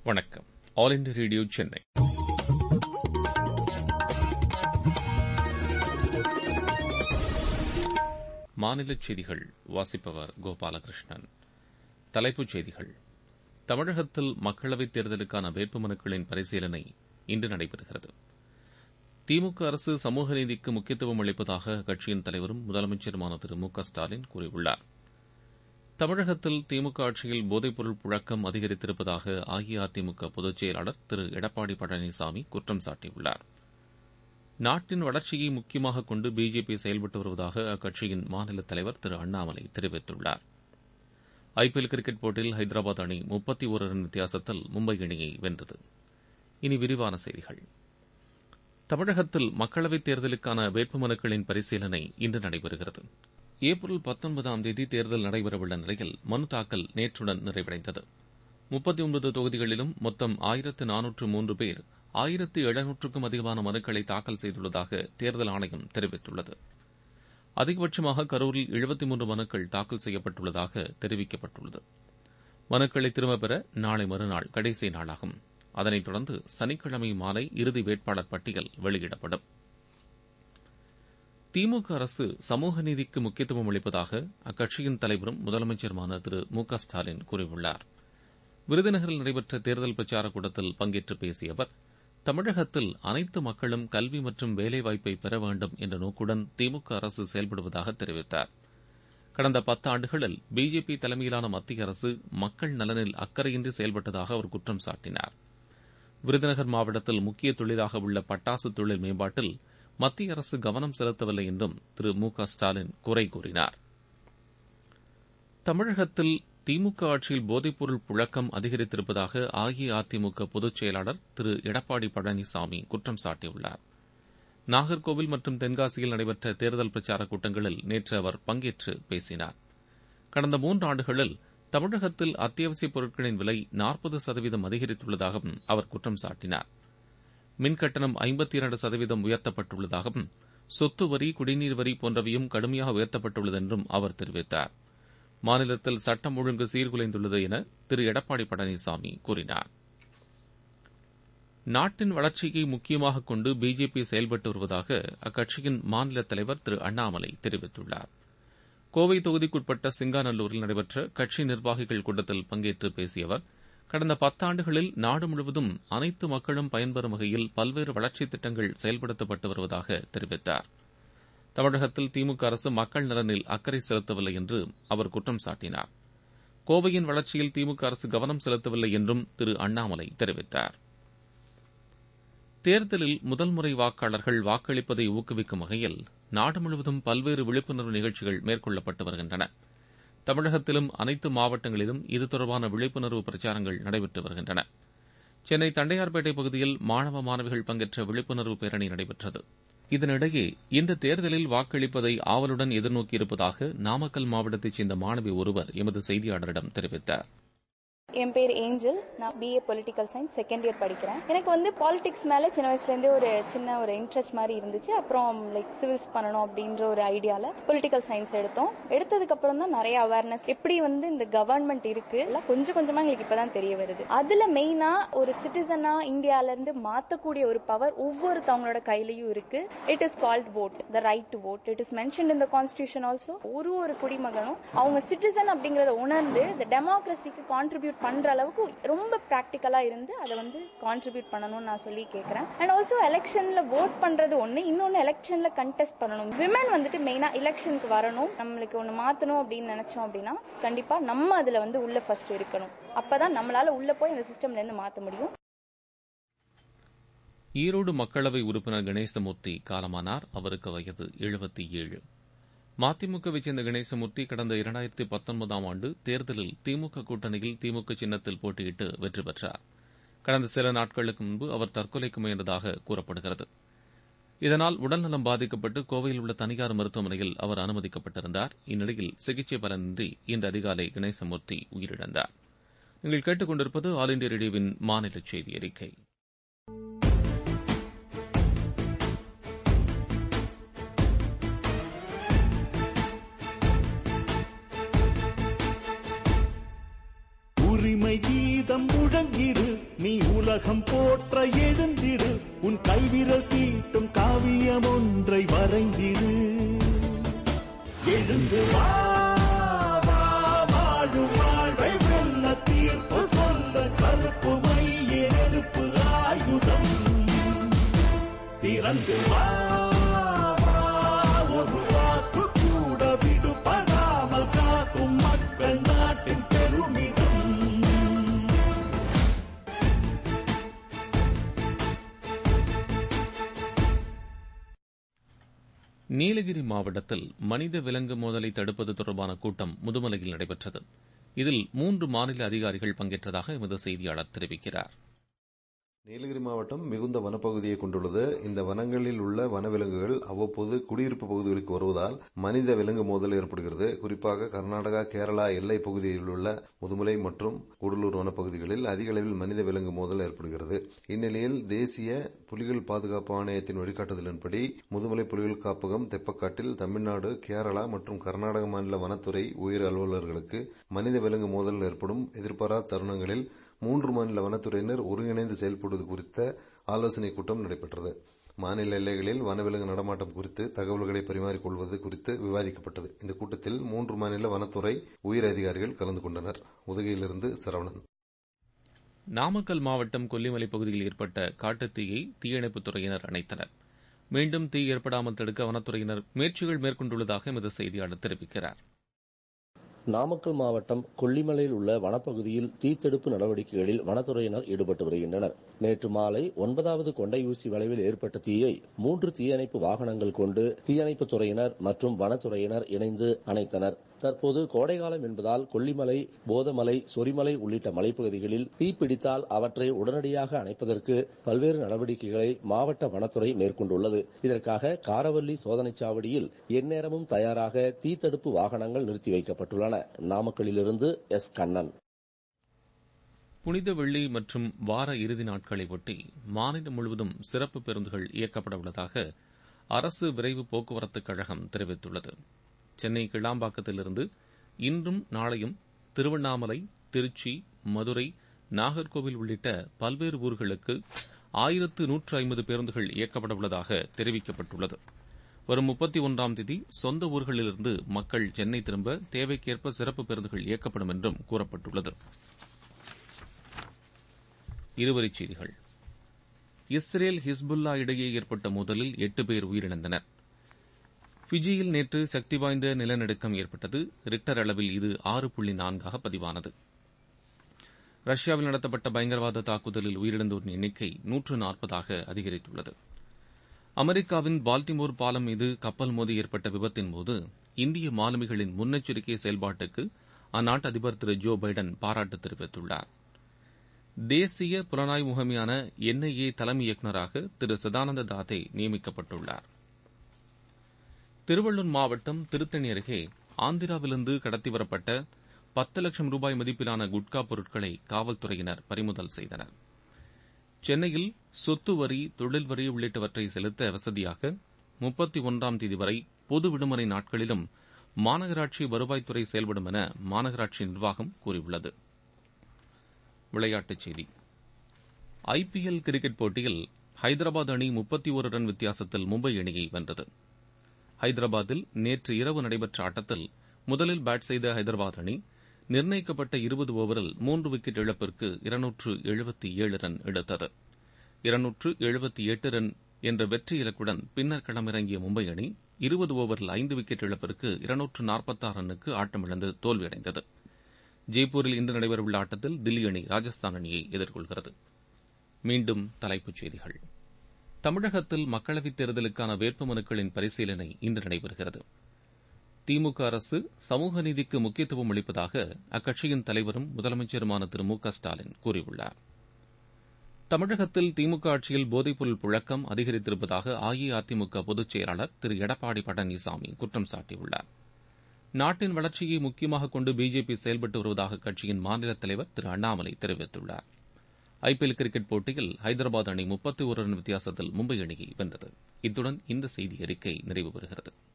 வணக்கம் all India radio Chennai மாநிலச் செய்திகள் வாசிப்பவர் கோபாலகிருஷ்ணன் தலைப்புச் செய்திகள் தமிழகத்தில் மக்களவைத் தேர்தலுக்கான வேட்புமனுக்களின் பரிசீலனை இன்று நடைபெறுகிறது திமுக அரசு சமூக நீதிக்கு முக்கியத்துவம் அளிப்பதாக அக்கட்சியின் தலைவரும் முதலமைச்சருமான திரு மு க ஸ்டாலின் கூறியுள்ளார் தமிழகத்தில் திமுக ஆட்சியில் போதைப்பொருள் புழக்கம் அதிகரித்திருப்பதாக அஇஅதிமுக பொதுச் செயலாளர் திரு எடப்பாடி பழனிசாமி குற்றம் சாட்டியுள்ளார் நாட்டின் வளர்ச்சியை முக்கியமாக கொண்டு பிஜேபி செயல்பட்டு வருவதாக அக்கட்சியின் மாநில தலைவர் திரு அண்ணாமலை தெரிவித்துள்ளார் ஐபிஎல் கிரிக்கெட் போட்டியில் ஹைதராபாத் அணி முப்பத்தி ஒரு ரன் வித்தியாசத்தில் மும்பை அணியை வென்றது இனி விரிவான செய்திகள் தமிழகத்தில் மக்களவைத் தேர்தலுக்கான வேட்புமனுக்களின் பரிசீலனை இன்று நடைபெறுகிறது ஏப்ரல் பத்தொன்பதாம் தேதி தேர்தல் நடைபெறவுள்ள நிலையில் மனு தாக்கல் நேற்றுடன் நிறைவடைந்தது முப்பத்தி ஒன்பது தொகுதிகளிலும் மொத்தம் ஆயிரத்து நானூற்று மூன்று பேர் ஆயிரத்து எழுநூற்றுக்கும் அதிகமான மனுக்களை தாக்கல் செய்துள்ளதாக தேர்தல் ஆணையம் தெரிவித்துள்ளது அதிகபட்சமாக கரூரில் எழுபத்தி மூன்று மனுக்கள் தாக்கல் செய்யப்பட்டுள்ளதாக தெரிவிக்கப்பட்டுள்ளது மனுக்களை திரும்பப் பெற நாளை மறுநாள் கடைசி நாளாகும் அதனைத் தொடர்ந்து சனிக்கிழமை மாலை இறுதி வேட்பாளர் பட்டியல் வெளியிடப்படும் திமுக அரசு சமூக நீதிக்கு முக்கியத்துவம் அளிப்பதாக அக்கட்சியின் தலைவரும் முதலமைச்சருமான திரு மு க ஸ்டாலின் கூறியுள்ளார் விருதுநகரில் நடைபெற்ற தேர்தல் பிரச்சாரக் கூட்டத்தில் பங்கேற்று பேசிய அவர் தமிழகத்தில் அனைத்து மக்களும் கல்வி மற்றும் வேலைவாய்ப்பை பெற வேண்டும் என்ற நோக்குடன் திமுக அரசு செயல்படுவதாக தெரிவித்தார் கடந்த பத்தாண்டுகளில் பிஜேபி தலைமையிலான மத்திய அரசு மக்கள் நலனில் அக்கறையின்றி செயல்பட்டதாக அவர் குற்றம் சாட்டினார் விருதுநகர் மாவட்டத்தில் முக்கிய தொழிலாக உள்ள பட்டாசு தொழில் மேம்பாட்டில் மத்திய அரசு கவனம் செலுத்தவில்லை என்றும் திரு மு க ஸ்டாலின் குறை கூறினார் தமிழகத்தில் திமுக ஆட்சியில் போதைப்பொருள் புழக்கம் அதிகரித்திருப்பதாக அஇஅதிமுக பொதுச் செயலாளர் திரு எடப்பாடி பழனிசாமி குற்றம் சாட்டியுள்ளார் நாகர்கோவில் மற்றும் தென்காசியில் நடைபெற்ற தேர்தல் பிரச்சாரக் கூட்டங்களில் நேற்று அவர் பங்கேற்று பேசினார் கடந்த மூன்று ஆண்டுகளில் தமிழகத்தில் அத்தியாவசியப் பொருட்களின் விலை நாற்பது சதவீதம் அதிகரித்துள்ளதாகவும் அவர் குற்றம் சாட்டினார் மின்கட்டணம் ஐம்பத்தி இரண்டு சதவீதம் உயர்த்தப்பட்டுள்ளதாகவும் சொத்து வரி குடிநீர் வரி போன்றவையும் கடுமையாக உயர்த்தப்பட்டுள்ளது என்றும் அவர் தெரிவித்தார் மாநிலத்தில் சட்டம் ஒழுங்கு சீர்குலைந்துள்ளது என திரு எடப்பாடி பழனிசாமி கூறினார் நாட்டின் வளர்ச்சியை முக்கியமாக கொண்டு பிஜேபி செயல்பட்டு வருவதாக அக்கட்சியின் மாநில தலைவர் திரு அண்ணாமலை தெரிவித்துள்ளார் கோவை தொகுதிக்குட்பட்ட சிங்காநல்லூரில் நடைபெற்ற கட்சி நிர்வாகிகள் கூட்டத்தில் பங்கேற்று பேசிய அவர் கடந்த பத்தாண்டுகளில் நாடு முழுவதும் அனைத்து மக்களும் பயன்பெறும் வகையில் பல்வேறு வளர்ச்சித் திட்டங்கள் செயல்படுத்தப்பட்டு வருவதாக தெரிவித்தார் தமிழகத்தில் திமுக அரசு மக்கள் நலனில் அக்கறை செலுத்தவில்லை என்று அவர் குற்றம் சாட்டினார் கோவையின் வளர்ச்சியில் திமுக அரசு கவனம் செலுத்தவில்லை என்றும் திரு அண்ணாமலை தெரிவித்தார் தேர்தலில் முதல் முறை வாக்காளர்கள் வாக்களிப்பதை ஊக்குவிக்கும் வகையில் நாடு முழுவதும் பல்வேறு விழிப்புணர்வு நிகழ்ச்சிகள் மேற்கொள்ளப்பட்டு வருகின்றன தமிழகத்திலும் அனைத்து மாவட்டங்களிலும் இது தொடர்பான விழிப்புணர்வு பிரச்சாரங்கள் நடைபெற்று வருகின்றன சென்னை தண்டையார்பேட்டை பகுதியில் மாணவ மாணவிகள் பங்கேற்ற விழிப்புணர்வு பேரணி நடைபெற்றது இதனிடையே இந்த தேர்தலில் வாக்களிப்பதை ஆவலுடன் எதிர்நோக்கியிருப்பதாக நாமக்கல் மாவட்டத்தைச் சேர்ந்த மாணவி ஒருவர் எமது செய்தியாளரிடம் தெரிவித்தார் என் பேர் ஏஞ்சல் நான் BA political science second year படிக்கிறேன் எனக்கு வந்து பாலிடிக்ஸ் மேலே சின்ன வயசுலேருந்தே ஒரு சின்ன ஒரு இன்ட்ரெஸ்ட் மாதிரி இருந்துச்சு அப்புறம் லைக் சிவில்ஸ் பண்ணணும் அப்படின்ற ஒரு ஐடியாவில் பொலிட்டிக்கல் சயின்ஸ் எடுத்தோம் எடுத்ததுக்கு அப்புறம் தான் நிறைய அவேர்னஸ் எப்படி வந்து இந்த கவர்மெண்ட் இருக்கு எல்லாம் கொஞ்சம் கொஞ்சமாக எங்களுக்கு இப்பதான் தெரிய வருது அதுல மெயினா ஒரு சிட்டிசனா இந்தியால இருந்து மாத்தக்கூடிய ஒரு பவர் ஒவ்வொருத்தவங்களோட கையிலயும் இருக்கு it is called vote the right to vote it is mention in the constitution also ஒரு ஒரு குடிமகனும் அவங்க சிட்டிசன் அப்படிங்கறத உணர்ந்து இந்த டெமோக்ரஸிக்கு கான்ட்ரிபியூட் பண்ற அளவுக்கு ரொம்ப பிராக்டிக்கலா இருந்து அதை வந்து கான்ட்ரிபியூட் பண்ணணும்னு நான் சொல்லி கேட்கறேன் அண்ட் ஆல்சோ எலெக்ஷன்ல vote பண்றது ஒண்ணு இன்னொன்னு எலெக்ஷன்ல கண்டெஸ்ட் பண்ணணும் விமன் வந்துட்டு மெயினா எலெக்ஷனுக்கு வரணும் நம்மளுக்கு ஒண்ணு மாத்தணும் அப்படின்னு நினைச்சோம் அப்படின்னா கண்டிப்பா நம்ம அதுல வந்து உள்ள ஃபர்ஸ்ட் இருக்கணும் அப்பதான் நம்மளால உள்ள போய் இந்த சிஸ்டம்ல இருந்து மாத்த முடியும் ஈரோடு மக்களவை உறுப்பினர் கணேசமூர்த்தி காலமானார் அவருக்கு வயது எழுபத்தி ஏழு மதிமுகவைச் சேர்ந்த கணேசமூர்த்தி கடந்த இரண்டாயிரத்தி பத்தொன்பதாம் ஆண்டு தேர்தலில் திமுக கூட்டணியில் திமுக சின்னத்தில் போட்டியிட்டு வெற்றி பெற்றார் கடந்த சில நாட்களுக்கு முன்பு அவர் தற்கொலைக்கு முயன்றதாக கூறப்படுகிறது இதனால் உடல்நலம் பாதிக்கப்பட்டு கோவையில் உள்ள தனியார் மருத்துவமனையில் அவர் அனுமதிக்கப்பட்டிருந்தார் இந்நிலையில் சிகிச்சை பலனின்றி இன்று அதிகாலை கணேசமூர்த்தி உயிரிழந்தார் நீங்கள் கேட்டுக் கொண்டிருப்பது ஆல் இண்டியா ரேடியோவின் மாநில செய்தி அறிக்கை உரிமை கீதம் முழங்கிடு நீ உலகம் போற்ற எழுந்திடு உன் கைவிரல் தீட்டும் காவியம் ஒன்றை வரைந்திடு எழுந்து வா வா, வாழும் வாழ்வை வெல்ல தீர்ப்பு சொல்ல கருப்பு மைய நெருப்பு ஆயுதம் திறந்து வா வா, ஒரு வாக்கு கூட விடுபடாமல் காக்கும் மக்கள் நாட்டின் பெருமிதம் நீலகிரி மாவட்டத்தில் மனித விலங்கு மோதலை தடுப்பது தொடர்பான கூட்டம் முதுமலையில் நடைபெற்றது இதில் மூன்று மாநில அதிகாரிகள் பங்கேற்றதாக எமது செய்தியாளர் தெரிவிக்கிறார் நீலகிரி மாவட்டம் மிகுந்த வனப்பகுதியை கொண்டுள்ளது இந்த வனங்களில் உள்ள வனவிலங்குகள் அவ்வப்போது குடியிருப்பு பகுதிகளுக்கு வருவதால் மனித விலங்கு மோதல் ஏற்படுகிறது குறிப்பாக கர்நாடகா கேரளா எல்லை பகுதியில் உள்ள முதுமலை மற்றும் கூடலூர் வனப்பகுதிகளில் அதிக அளவில் மனித விலங்கு மோதல் ஏற்படுகிறது இந்நிலையில் தேசிய புலிகள் பாதுகாப்பு ஆணையத்தின் வழிகாட்டுதலின்படி முதுமலை புலிகள் காப்பகம் தெப்பக்காட்டில் தமிழ்நாடு கேரளா மற்றும் கர்நாடக மாநில வனத்துறை உயர் அலுவலர்களுக்கு மனித விலங்கு மோதல் ஏற்படும் எதிர்பாராத தருணங்களில் மூன்று மாநில வனத்துறையினர் ஒருங்கிணைந்து செயல்படுவது குறித்த ஆலோசனைக் கூட்டம் நடைபெற்றது மாநில எல்லைகளில் வனவிலங்கு நடமாட்டம் குறித்து தகவல்களை பரிமாறிக்கொள்வது குறித்து விவாதிக்கப்பட்டது இந்த கூட்டத்தில் மூன்று மாநில வனத்துறை உயர் அதிகாரிகள் கலந்து கொண்டனர் உதகையிலிருந்து சரவணன் நாமக்கல் மாவட்டம் கொல்லிமலை பகுதியில் ஏற்பட்ட காட்டுத்தீயை தீயணைப்புத் துறையினர் அணைத்தனர் மீண்டும் தீ ஏற்படாமல் தடுக்க வனத்துறையினர் முயற்சிகள் மேற்கொண்டுள்ளதாக எமது செய்தியாளர் தெரிவிக்கிறார் நாமக்கல் மாவட்டம் கொல்லிமலையில் உள்ள வனப்பகுதியில் தீத்தடுப்பு நடவடிக்கைகளில் வனத்துறையினர் ஈடுபட்டு வருகின்றனர் நேற்று மாலை ஒன்பதாவது கொண்டை ஊசி வளைவில் ஏற்பட்ட தீயை மூன்று தீயணைப்பு வாகனங்கள் கொண்டு தீயணைப்புத் துறையினர் மற்றும் வனத்துறையினர் இணைந்து அணைத்தனர் தற்போது கோடைகாலம் என்பதால் கொல்லிமலை போதமலை சொரிமலை உள்ளிட்ட மலைப்பகுதிகளில் தீப்பிடித்தால் அவற்றை உடனடியாக அணைப்பதற்கு பல்வேறு நடவடிக்கைகளை மாவட்ட வனத்துறை மேற்கொண்டுள்ளது இதற்காக காரவல்லி சோதனைச் சாவடியில் எந்நேரமும் தயாராக தீத்தடுப்பு வாகனங்கள் நிறுத்தி வைக்கப்பட்டுள்ளன நாமக்கல்லிலிருந்து எஸ் கண்ணன் புனித வெள்ளி மற்றும் வார இறுதி நாட்களை ஒட்டி மாநிலம் முழுவதும் சிறப்பு பேருந்துகள் இயக்கப்பட உள்ளதாக அரசு விரைவு போக்குவரத்துக் கழகம் தெரிவித்துள்ளது சென்னை கிளாம்பாக்கத்திலிருந்து இன்றும் நாளையும் திருவண்ணாமலை திருச்சி மதுரை நாகர்கோவில் உள்ளிட்ட பல்வேறு ஊர்களுக்கு ஆயிரத்து நூற்று ஐம்பது பேருந்துகள் இயக்கப்பட உள்ளதாக தெரிவிக்கப்பட்டுள்ளது வரும் முப்பத்தி ஒன்றாம் தேதி சொந்த ஊர்களிலிருந்து மக்கள் சென்னை திரும்ப தேவைக்கேற்ப சிறப்பு பேருந்துகள் இயக்கப்படும் என்றும் கூறப்பட்டுள்ளது இருவரிச் செய்திகள் இஸ்ரேல் ஹிஸ்புல்லா இடையே ஏற்பட்ட மோதலில் எட்டு பேர் உயிரிழந்தனர் ஃபிஜியில் நேற்று சக்தி வாய்ந்த நிலநடுக்கம் ஏற்பட்டது ரிக்டர் அளவில் இது ஆறு புள்ளி நான்காக பதிவானது ரஷ்யாவில் நடத்தப்பட்ட பயங்கரவாத தாக்குதலில் உயிரிழந்தோரின் எண்ணிக்கை நூற்று நாற்பதாக அதிகரித்துள்ளது அமெரிக்காவின் பால்டிமோர் பாலம் மீது கப்பல் மோதி ஏற்பட்ட விபத்தின்போது இந்திய மாலுமிகளின் முன்னெச்சரிக்கை செயல்பாட்டுக்கு அந்நாட்டு அதிபர் திரு ஜோ பைடன் பாராட்டு தெரிவித்துள்ளார் தேசிய புலனாய்வு முகமையான என்ஐஏ தலைமை இயக்குநராக திரு சதானந்த தாதே நியமிக்கப்பட்டுள்ளார் திருவள்ளூர் மாவட்டம் திருத்தணி அருகே ஆந்திராவிலிருந்து கடத்தி வரப்பட்ட பத்து லட்சம் ரூபாய் மதிப்பிலான குட்கா பொருட்களை காவல்துறையினர் பறிமுதல் செய்தனர் சென்னையில் சொத்து வரி தொழில் வரி உள்ளிட்டவற்றை செலுத்த வசதியாக முப்பத்தி ஒன்றாம் தேதி வரை பொது விடுமுறை நாட்களிலும் மாநகராட்சி வருவாய்த்துறை செயல்படும் என மாநகராட்சி நிர்வாகம் கூறியுள்ளது விளையாட்டுச் செய்தி ஐபிஎல் கிரிக்கெட் போட்டியில் ஹைதராபாத் அணி முப்பத்தி ஒரு ரன் வித்தியாசத்தில் மும்பை அணியை வென்றது ஹைதராபாத்தில் நேற்று இரவு நடைபெற்ற ஆட்டத்தில் முதலில் பேட் செய்த ஹைதராபாத் அணி நிர்ணயிக்கப்பட்ட இருபது ஓவரில் மூன்று விக்கெட் இழப்பிற்கு இருநூற்று எழுபத்தி ஏழு ரன் எடுத்தது இருநூற்று எழுபத்தி எட்டு ரன் என்ற வெற்றி இலக்குடன் பின்னர் களமிறங்கிய மும்பை அணி இருபது ஓவரில் ஐந்து விக்கெட் இழப்பிற்கு இருநூற்று நாற்பத்தாறு ரன்னுக்கு ஆட்டமிழந்து தோல்வியடைந்தது ஜெய்ப்பூரில் இன்று நடைபெறவுள்ள ஆட்டத்தில் தில்லி அணி ராஜஸ்தான் அணியை எதிர்கொள்கிறது மீண்டும் தலைப்புச் செய்திகள் தமிழகத்தில் மக்களவைத் தேர்தலுக்கான வேட்புமனுக்களின் பரிசீலனை இன்று நடைபெறுகிறது திமுக அரசு சமூக நீதிக்கு முக்கியத்துவம் அளிப்பதாக அக்கட்சியின் தலைவரும் முதலமைச்சருமான திரு மு க ஸ்டாலின் கூறியுள்ளார் தமிழகத்தில் திமுக ஆட்சியில் போதைப்பொருள் புழக்கம் அதிகரித்திருப்பதாக அஇஅதிமுக பொதுச் செயலாளர் திரு எடப்பாடி பழனிசாமி குற்றம் சாட்டியுள்ளார் நாட்டின் வளர்ச்சியை முக்கியமாக கொண்டு பிஜேபி செயல்பட்டு வருவதாக கட்சியின் மாநில தலைவர் திரு அண்ணாமலை தெரிவித்துள்ளார் ஐபிஎல் கிரிக்கெட் போட்டியில் ஹைதராபாத் அணி முப்பத்தி ஒரு ரன் வித்தியாசத்தில் மும்பை அணியை வென்றது இத்துடன் இந்த செய்தி அறிக்கை நிறைவு பெறுகிறது